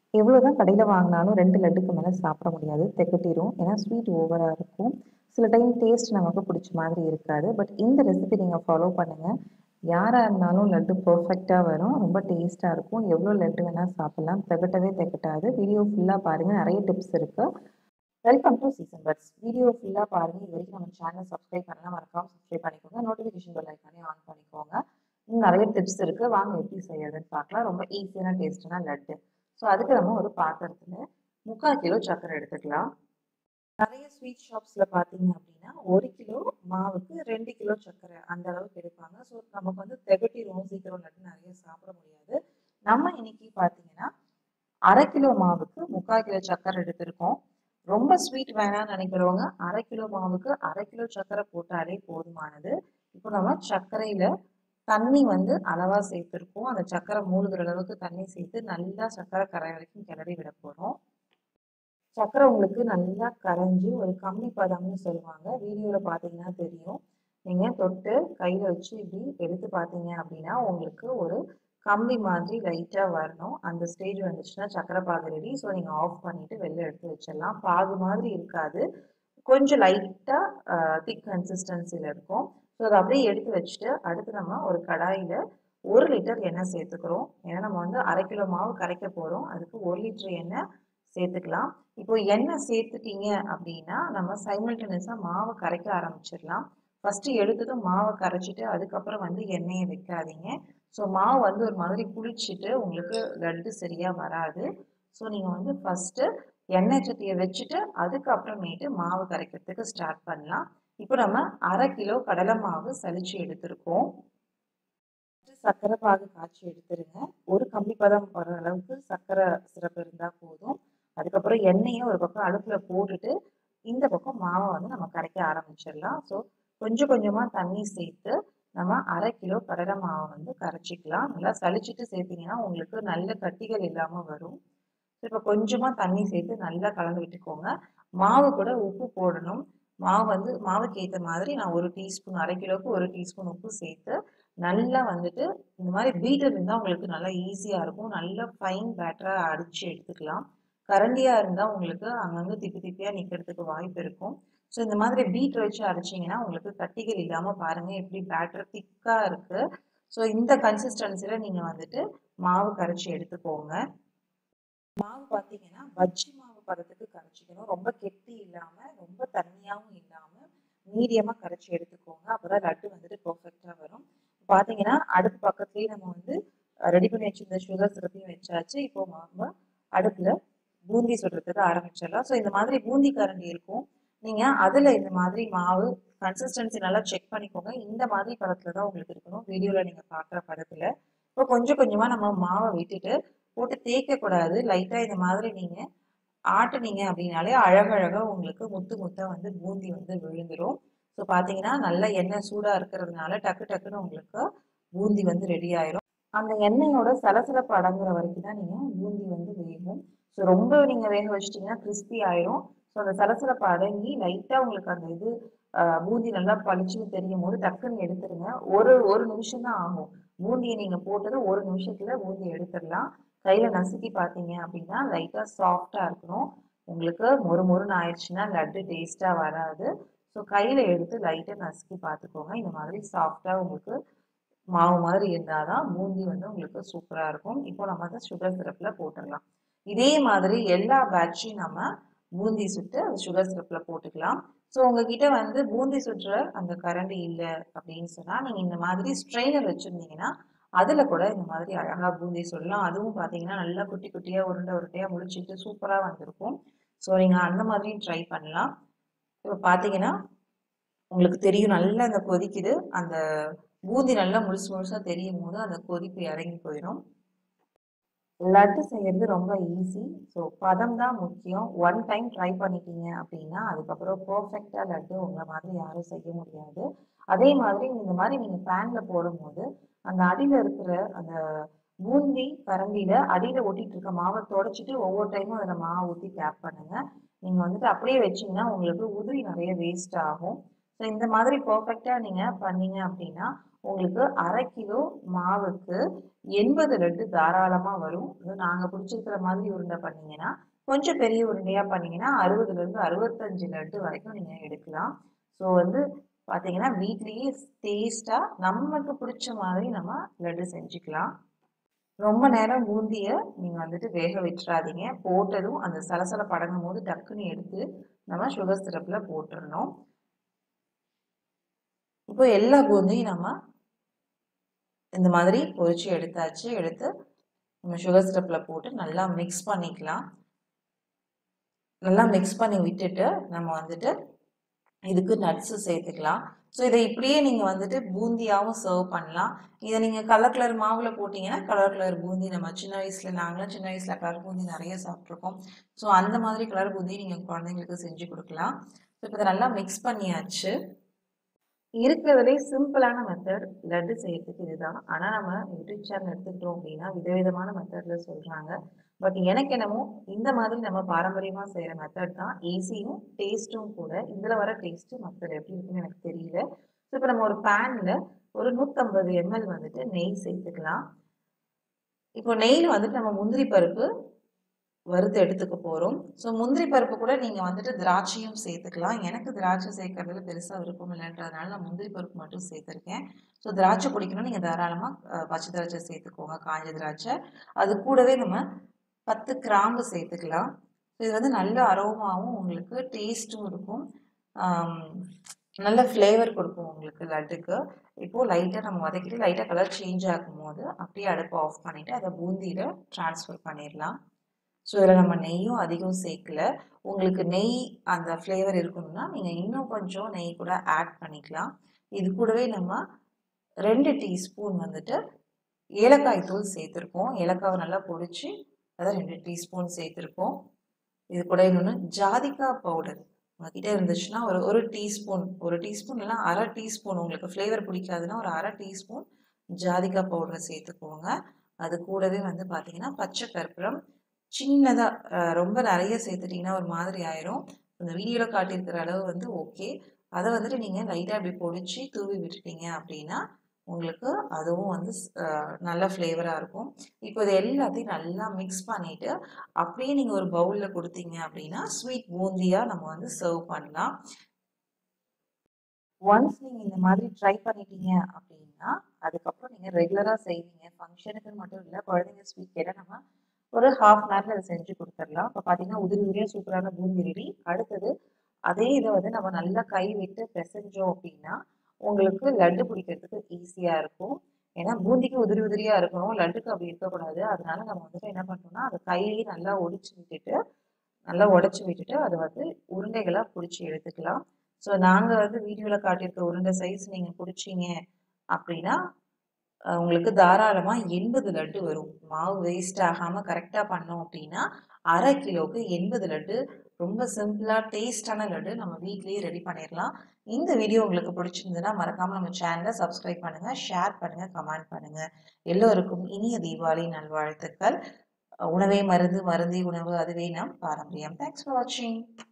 எவ்வளோ தான் கடையில் வாங்கினாலும் ரெண்டு லட்டுக்கு மேலே சாப்பிட முடியாது திகட்டிரும் ஏன்னா ஸ்வீட் ஓவராக இருக்கும் சில டைம் டேஸ்ட் நமக்கு பிடிச்ச மாதிரி இருக்காது பட் இந்த ரெசிபி நீங்கள் ஃபாலோ பண்ணுங்கள் யாராக இருந்தாலும் லட்டு பர்ஃபெக்டாக வரும் ரொம்ப டேஸ்ட்டாக இருக்கும் எவ்வளோ லட்டு வேணால் சாப்பிட்லாம் திகட்டவே திகட்டாது வீடியோ ஃபுல்லாக பாருங்கள் நிறைய டிப்ஸ் இருக்குது welcome to season buds video ஃபுல்லாக பாருங்கள் இது வரைக்கும் நம்ம சேனல் சப்ஸ்கிரைப் பண்ணலாம் மறக்காம சப்ஸ்கிரைப் பண்ணிக்கோங்க நோட்டிஃபிகேஷன் பெல் ஐக்கானே ஆன் பண்ணிக்கோங்க இன்னும் நிறைய டிப்ஸ் இருக்குது வாங்க எப்படி செய்யறதுன்னு பார்க்கலாம் ரொம்ப ஈஸியான டேஸ்டான லட்டு ஸோ அதுக்கு நம்ம ஒரு பாத்திரத்தில் முக்கால் கிலோ சர்க்கரை எடுத்துக்கலாம் நிறைய ஸ்வீட் ஷாப்ஸில் பார்த்தீங்க அப்படின்னா ஒரு கிலோ மாவுக்கு ரெண்டு கிலோ சர்க்கரை அந்த அளவுக்கு எடுப்பாங்க ஸோ நமக்கு வந்து திகட்டிரும் சீக்கிரம் லட்டு நிறைய சாப்பிட முடியாது நம்ம இன்னைக்கு பார்த்தீங்கன்னா அரை கிலோ மாவுக்கு முக்கால் கிலோ சர்க்கரை எடுத்திருக்கோம் ரொம்ப ஸ்வீட் வேணாம்னு நினைக்கிறவங்க அரை கிலோ மாவுக்கு அரை கிலோ சர்க்கரை போட்டாலே போதுமானது இப்போ நம்ம சர்க்கரையில தண்ணி வந்து அளவா சேர்த்துருக்கோம் அந்த சர்க்கரை மூழ்கிற அளவுக்கு தண்ணி சேர்த்து நல்லா சர்க்கரை கரை வரைக்கும் கிளறி விட போறோம் சர்க்கரை உங்களுக்கு நல்லா கரைஞ்சி ஒரு கம்மி பதம்னு சொல்லுவாங்க வீடியோவில் பார்த்தீங்கன்னா தெரியும் நீங்கள் தொட்டு கையில் வச்சு இப்படி எடுத்து பார்த்தீங்க அப்படின்னா உங்களுக்கு ஒரு கம்பி மாதிரி லைட்டாக வரணும் அந்த ஸ்டேஜ் வந்துச்சுன்னா சர்க்கரை பாகு ரெடி ஸோ நீங்கள் ஆஃப் பண்ணிவிட்டு வெளில எடுத்து வச்சிடலாம் பாகு மாதிரி இருக்காது கொஞ்சம் லைட்டாக திக் கன்சிஸ்டன்சியில் இருக்கும் ஸோ அதை அப்படியே எடுத்து வச்சுட்டு அடுத்து நம்ம ஒரு கடாயில் ஒரு லிட்டர் எண்ணெய் சேர்த்துக்கிறோம் ஏன்னா நம்ம வந்து அரை கிலோ மாவு கரைக்க போகிறோம் அதுக்கு ஒரு லிட்டர் எண்ணெய் சேர்த்துக்கலாம் இப்போ எண்ணெய் சேர்த்துட்டீங்க அப்படின்னா நம்ம சைமல்டேனியஸாக மாவை கரைக்க ஆரம்பிச்சிடலாம் ஃபஸ்ட்டு எடுத்ததும் மாவை கரைச்சிட்டு அதுக்கப்புறம் வந்து எண்ணெயை வைக்காதீங்க ஸோ மாவு வந்து ஒரு மாதிரி புளிச்சிட்டு உங்களுக்கு லட்டு சரியாக வராது ஸோ நீங்கள் வந்து ஃபஸ்ட்டு எண்ணெய் சட்டியை வச்சுட்டு அதுக்கப்புறமேட்டு மாவு கரைக்கிறதுக்கு ஸ்டார்ட் பண்ணலாம் இப்போ நம்ம அரை கிலோ கடலை மாவு சலிச்சு எடுத்திருக்கோம் சர்க்கரை பாகு காய்ச்சி எடுத்துருங்க ஒரு கம்பி பதம் வர அளவுக்கு சர்க்கரை சிறப்பு இருந்தால் போதும் அதுக்கப்புறம் எண்ணெயை ஒரு பக்கம் அடுப்பில் போட்டுட்டு இந்த பக்கம் மாவை வந்து நம்ம கரைக்க ஆரம்பிச்சிடலாம் ஸோ கொஞ்சம் கொஞ்சமாக தண்ணி சேர்த்து நம்ம அரை கிலோ கடலை மாவை வந்து கரைச்சிக்கலாம் நல்லா சளிச்சிட்டு சேர்த்திங்கன்னா உங்களுக்கு நல்ல கட்டிகள் இல்லாமல் வரும் இப்போ கொஞ்சமாக தண்ணி சேர்த்து நல்லா கலந்து விட்டுக்கோங்க மாவு கூட உப்பு போடணும் மாவு வந்து மாவுக்கு ஏற்ற மாதிரி நான் ஒரு டீஸ்பூன் அரை கிலோவுக்கு ஒரு டீஸ்பூன் உப்பு சேர்த்து நல்லா வந்துட்டு இந்த மாதிரி பீட்டர் இருந்தால் உங்களுக்கு நல்லா ஈஸியாக இருக்கும் நல்லா ஃபைன் பேட்டராக அடித்து எடுத்துக்கலாம் கரண்டியாக இருந்தால் உங்களுக்கு அங்கங்கே திப்பி திப்பியாக நிற்கிறதுக்கு வாய்ப்பு இருக்கும் ஸோ இந்த மாதிரி பீட்டர் வச்சு அரைச்சிங்கன்னா உங்களுக்கு கட்டிகள் இல்லாமல் பாருங்கள் எப்படி பேட்டர் திக்காக இருக்குது ஸோ இந்த கன்சிஸ்டன்சியில் நீங்கள் வந்துட்டு மாவு கரைச்சி எடுத்துக்கோங்க மாவு பார்த்தீங்கன்னா பஜ்ஜி மாவு பதத்துக்கு கரைச்சிக்கணும் ரொம்ப கெட்டி இல்லாமல் ரொம்ப தண்ணியாகவும் இல்லாமல் மீடியமாக கரைச்சி எடுத்துக்கோங்க அப்போ தான் லட்டு வந்துட்டு பர்ஃபெக்டாக வரும் பார்த்தீங்கன்னா அடுப்பு பக்கத்துலேயே நம்ம வந்து ரெடி பண்ணி வச்சிருந்த சுகர் சிரப்பையும் வச்சாச்சு இப்போ நம்ம அடுப்பில் பூந்தி சுடுறதுக்கு ஆரம்பிச்சிடலாம் ஸோ இந்த மாதிரி பூந்தி கரண்டி இருக்கும் நீங்கள் அதில் இந்த மாதிரி மாவு கன்சிஸ்டன்சி நல்லா செக் பண்ணிக்கோங்க இந்த மாதிரி பதத்தில் தான் உங்களுக்கு இருக்கணும் வீடியோவில் நீங்கள் பார்க்குற பதத்தில் இப்போ கொஞ்சம் கொஞ்சமாக நம்ம மாவை விட்டுட்டு போட்டு தேய்க்கக்கூடாது லைட்டாக இந்த மாதிரி நீங்கள் ஆட்டுனீங்க அப்படின்னாலே அழகழகாக உங்களுக்கு முத்து முத்தாக வந்து பூந்தி வந்து விழுந்துடும் ஸோ பார்த்தீங்கன்னா நல்லா எண்ணெய் சூடாக இருக்கிறதுனால டக்கு டக்குன்னு உங்களுக்கு பூந்தி வந்து ரெடி ஆயிரும் அந்த எண்ணெயோட சலசலப்பு அடங்குற வரைக்கும் தான் நீங்கள் பூந்தி வந்து வேகும் ஸோ ரொம்ப நீங்கள் வேக வச்சிட்டிங்கன்னா கிறிஸ்பி ஆயிரும் ஸோ அந்த சலசலப்பு அடங்கி லைட்டாக உங்களுக்கு அந்த இது பூந்தி நல்லா பளிச்சுன்னு தெரியும் போது டக்குன்னு எடுத்துருங்க ஒரு ஒரு நிமிஷம் தான் ஆகும் பூந்தியை நீங்கள் போட்டது ஒரு நிமிஷத்தில் பூந்தி எடுத்துடலாம் கையில் நசுக்கி பார்த்தீங்க அப்படின்னா லைட்டாக சாஃப்டாக இருக்கணும் உங்களுக்கு மொறு மொறுன்னு ஆயிடுச்சுன்னா லட்டு டேஸ்ட்டாக வராது ஸோ கையில் எடுத்து லைட்டாக நசுக்கி பார்த்துக்கோங்க இந்த மாதிரி சாஃப்டாக உங்களுக்கு மாவு மாதிரி இருந்தால் தான் பூந்தி வந்து உங்களுக்கு சூப்பராக இருக்கும் இப்போ நம்ம அதை சுகர் சிரப்பில் போட்டுடலாம் இதே மாதிரி எல்லா பேட்சையும் நம்ம பூந்தி சுட்டு அந்த சுகர் சிரப்பில் போட்டுக்கலாம் ஸோ உங்ககிட்ட வந்து பூந்தி சுற்றுற அந்த கரண்டி இல்லை அப்படின்னு சொன்னால் நீங்கள் இந்த மாதிரி ஸ்ட்ரெயினர் வச்சுருந்தீங்கன்னா அதில் கூட இந்த மாதிரி அழகாக பூந்தி சொல்லலாம் அதுவும் பார்த்தீங்கன்னா நல்லா குட்டி குட்டியாக உருண்டை உருண்டையாக முடிச்சுட்டு சூப்பராக வந்திருக்கும் ஸோ நீங்கள் அந்த மாதிரியும் ட்ரை பண்ணலாம் இப்போ பார்த்தீங்கன்னா உங்களுக்கு தெரியும் நல்லா அந்த கொதிக்குது அந்த பூந்தி நல்லா முழுசு முழுசாக தெரியும் போது அந்த கொதிப்பு இறங்கி போயிடும் லட்டு செய்கிறது ரொம்ப ஈஸி ஸோ பதம் தான் முக்கியம் ஒன் டைம் ட்ரை பண்ணிட்டீங்க அப்படின்னா அதுக்கப்புறம் பர்ஃபெக்டாக லட்டு உங்களை மாதிரி யாரும் செய்ய முடியாது அதே மாதிரி இந்த மாதிரி நீங்கள் பேனில் போடும்போது அந்த அடியில் இருக்கிற அந்த பூந்தி கரண்டியில் அடியில் ஒட்டிட்டு இருக்க மாவை தொடச்சிட்டு ஒவ்வொரு டைமும் அதில் மாவு ஊற்றி டேப் பண்ணுங்கள் நீங்கள் வந்துட்டு அப்படியே வச்சிங்கன்னா உங்களுக்கு உதிரி நிறைய வேஸ்ட் ஆகும் ஸோ இந்த மாதிரி பர்ஃபெக்டாக நீங்கள் பண்ணீங்க அப்படின்னா உங்களுக்கு அரை கிலோ மாவுக்கு எண்பது லட்டு தாராளமா வரும் இது நாங்க பிடிச்சிருக்கிற மாதிரி உருண்டை பண்ணீங்கன்னா கொஞ்சம் பெரிய உருண்டையா பண்ணீங்கன்னா அறுபதுல இருந்து அறுபத்தஞ்சு லட்டு வரைக்கும் நீங்க எடுக்கலாம் ஸோ வந்து பாத்தீங்கன்னா வீட்லயே டேஸ்டா நமக்கு பிடிச்ச மாதிரி நம்ம லட்டு செஞ்சுக்கலாம் ரொம்ப நேரம் பூந்திய நீங்க வந்துட்டு வேக விட்டுறாதீங்க போட்டதும் அந்த சலசல படங்கும் போது டக்குன்னு எடுத்து நம்ம சுகர் சிரப்ல போட்டுடணும் இப்போ எல்லா பூந்தியும் நம்ம இந்த மாதிரி பொரிச்சு எடுத்தாச்சு எடுத்து நம்ம சுகர் சிரப்ல போட்டு நல்லா மிக்ஸ் பண்ணிக்கலாம் நல்லா மிக்ஸ் பண்ணி விட்டுட்டு நம்ம வந்துட்டு இதுக்கு நட்ஸு சேர்த்துக்கலாம் ஸோ இதை இப்படியே நீங்கள் வந்துட்டு பூந்தியாகவும் சர்வ் பண்ணலாம் இதை நீங்கள் கலர் கலர் மாவில் போட்டிங்கன்னா கலர் கலர் பூந்தி நம்ம சின்ன வயசில் நாங்களும் சின்ன வயசில் கலர் பூந்தி நிறைய சாப்பிட்ருக்கோம் ஸோ அந்த மாதிரி கலர் பூந்தி நீங்கள் குழந்தைங்களுக்கு செஞ்சு கொடுக்கலாம் ஸோ இப்போ இதை நல்லா மிக்ஸ் பண்ணியாச்சு இருக்கிறதுலே சிம்பிளான மெத்தட் லட்டு செய்யறதுக்கு இதுதான் ஆனால் நம்ம யூடியூப் சேனல் எடுத்துக்கிட்டோம் அப்படின்னா விதவிதமான மெத்தடில் சொல்கிறாங்க பட் எனக்கு என்னமோ இந்த மாதிரி நம்ம பாரம்பரியமாக செய்கிற மெத்தட் தான் ஈஸியும் டேஸ்ட்டும் கூட இதில் வர டேஸ்ட்டு மற்றது எப்படி இருக்குன்னு எனக்கு தெரியல ஸோ இப்போ நம்ம ஒரு பேனில் ஒரு நூற்றம்பது எம்எல் வந்துட்டு நெய் சேர்த்துக்கலாம் இப்போ நெய்யில் வந்துட்டு நம்ம முந்திரி பருப்பு வறுத்து எடுத்துக்க போகிறோம் ஸோ முந்திரி பருப்பு கூட நீங்கள் வந்துட்டு திராட்சையும் சேர்த்துக்கலாம் எனக்கு திராட்சை சேர்க்கறதுல பெருசாக விருப்பம் இல்லைன்றதுனால நான் முந்திரி பருப்பு மட்டும் சேர்த்துருக்கேன் ஸோ திராட்சை பிடிக்கணும் நீங்கள் தாராளமாக பச்சை திராட்சை சேர்த்துக்கோங்க காஞ்ச திராட்சை அது கூடவே நம்ம பத்து கிராம்பு சேர்த்துக்கலாம் இது வந்து நல்ல அரோமாவும் உங்களுக்கு டேஸ்ட்டும் இருக்கும் நல்ல ஃப்ளேவர் கொடுக்கும் உங்களுக்கு லட்டுக்கு இப்போது லைட்டாக நம்ம வதக்கிட்டு லைட்டாக கலர் சேஞ்ச் ஆகும்போது அப்படியே அடுப்பை ஆஃப் பண்ணிவிட்டு அதை பூந்தியில் ட்ரான்ஸ்ஃபர் பண்ணிடலாம் ஸோ இதில் நம்ம நெய்யும் அதிகம் சேர்க்கல உங்களுக்கு நெய் அந்த ஃப்ளேவர் இருக்கணும்னா நீங்கள் இன்னும் கொஞ்சம் நெய் கூட ஆட் பண்ணிக்கலாம் இது கூடவே நம்ம ரெண்டு டீஸ்பூன் வந்துட்டு ஏலக்காய் தூள் சேர்த்துருக்கோம் ஏலக்காவை நல்லா பொடிச்சு அதை ரெண்டு டீஸ்பூன் சேர்த்துருக்கோம் இது கூட இன்னொன்று ஜாதிக்காய் பவுடர் உங்ககிட்ட இருந்துச்சுன்னா ஒரு ஒரு டீஸ்பூன் ஒரு டீஸ்பூன் இல்லைனா அரை டீஸ்பூன் உங்களுக்கு ஃப்ளேவர் பிடிக்காதுன்னா ஒரு அரை டீஸ்பூன் ஜாதிக்காய் பவுடரை சேர்த்துக்கோங்க அது கூடவே வந்து பார்த்தீங்கன்னா பச்சை கற்பூரம் சின்னதாக ரொம்ப நிறைய சேர்த்துட்டிங்கன்னா ஒரு மாதிரி ஆயிரும் இந்த வீடியோவில் காட்டியிருக்கிற அளவு வந்து ஓகே அதை வந்துட்டு நீங்கள் லைட்டாக அப்படி பொடிச்சு தூவி விட்டுட்டீங்க அப்படின்னா உங்களுக்கு அதுவும் வந்து நல்ல ஃப்ளேவராக இருக்கும் இப்போ இது எல்லாத்தையும் நல்லா மிக்ஸ் பண்ணிவிட்டு அப்படியே நீங்கள் ஒரு பவுலில் கொடுத்தீங்க அப்படின்னா ஸ்வீட் பூந்தியாக நம்ம வந்து சர்வ் பண்ணலாம் ஒன்ஸ் நீங்கள் இந்த மாதிரி ட்ரை பண்ணிட்டீங்க அப்படின்னா அதுக்கப்புறம் நீங்கள் ரெகுலராக செய்வீங்க ஃபங்க்ஷனுக்கு மட்டும் இல்லை குழந்தைங்க ஸ்வீட் கேட்டால் நம்ம ஒரு ஹாஃப் அன் ஹவரில் அதை செஞ்சு கொடுத்துடலாம் இப்போ பார்த்தீங்கன்னா உதிரி உதிரியாக சூப்பரான பூந்தி ரெடி அடுத்தது அதே இதை வந்து நம்ம நல்லா கை விட்டு பிசைஞ்சோம் அப்படின்னா உங்களுக்கு லட்டு பிடிக்கிறதுக்கு ஈஸியாக இருக்கும் ஏன்னா பூந்திக்கு உதிரி உதிரியாக இருக்கணும் லட்டுக்கு அப்படி இருக்கக்கூடாது அதனால நம்ம வந்துட்டு என்ன பண்ணோம்னா அதை கையிலேயே நல்லா ஒடிச்சு விட்டுட்டு நல்லா உடச்சி விட்டுட்டு அதை வந்து உருண்டைகளாக பிடிச்சி எடுத்துக்கலாம் ஸோ நாங்கள் வந்து வீடியோவில் காட்டியிருக்க உருண்டை சைஸ் நீங்கள் பிடிச்சிங்க அப்படின்னா உங்களுக்கு தாராளமாக எண்பது லட்டு வரும் மாவு வேஸ்ட் ஆகாமல் கரெக்டாக பண்ணோம் அப்படின்னா அரை கிலோவுக்கு எண்பது லட்டு ரொம்ப சிம்பிளாக டேஸ்டான லட்டு நம்ம வீட்லேயே ரெடி பண்ணிடலாம் இந்த வீடியோ உங்களுக்கு பிடிச்சிருந்ததுன்னா மறக்காமல் நம்ம சேனலை சப்ஸ்கிரைப் பண்ணுங்கள் ஷேர் பண்ணுங்கள் கமெண்ட் பண்ணுங்கள் எல்லோருக்கும் இனிய தீபாவளி நல்வாழ்த்துக்கள் உணவே மருந்து மருந்தே உணவு அதுவே நம் பாரம்பரியம் தேங்க்ஸ் ஃபார் வாட்சிங்